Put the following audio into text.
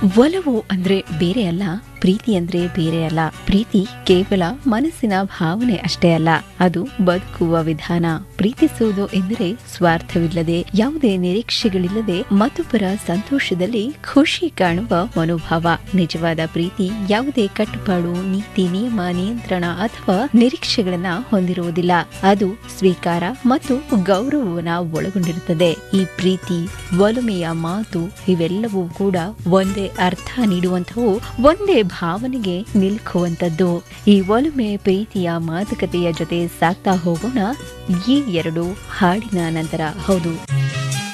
ಒಲವು ಅಂದ್ರೆ ಬೇರೆ ಅಲ್ಲ ಪ್ರೀತಿ ಅಂದ್ರೆ ಬೇರೆ ಅಲ್ಲ ಪ್ರೀತಿ ಕೇವಲ ಮನಸ್ಸಿನ ಭಾವನೆ ಅಷ್ಟೇ ಅಲ್ಲ ಅದು ಬದುಕುವ ವಿಧಾನ ಪ್ರೀತಿಸುವುದು ಎಂದರೆ ಸ್ವಾರ್ಥವಿಲ್ಲದೆ ಯಾವುದೇ ನಿರೀಕ್ಷೆಗಳಿಲ್ಲದೆ ಮತ್ತೊಬ್ಬರ ಸಂತೋಷದಲ್ಲಿ ಖುಷಿ ಕಾಣುವ ಮನೋಭಾವ ನಿಜವಾದ ಪ್ರೀತಿ ಯಾವುದೇ ಕಟ್ಟುಪಾಡು ನೀತಿ ನಿಯಮ ನಿಯಂತ್ರಣ ಅಥವಾ ನಿರೀಕ್ಷೆಗಳನ್ನ ಹೊಂದಿರುವುದಿಲ್ಲ ಅದು ಸ್ವೀಕಾರ ಮತ್ತು ಗೌರವವನ್ನ ಒಳಗೊಂಡಿರುತ್ತದೆ ಈ ಪ್ರೀತಿ ಒಲುಮೆಯ ಮಾತು ಇವೆಲ್ಲವೂ ಕೂಡ ಒಂದೇ ಅರ್ಥ ನೀಡುವಂತವು ಒಂದೇ ಭಾವನೆಗೆ ನಿಲ್ಕುವಂತದ್ದು ಈ ಒಲುಮೆ ಪ್ರೀತಿಯ ಮಾತುಕತೆಯ ಜೊತೆ ಸಾಕ್ತಾ ಹೋಗೋಣ ಈ ಎರಡು ಹಾಡಿನ ನಂತರ ಹೌದು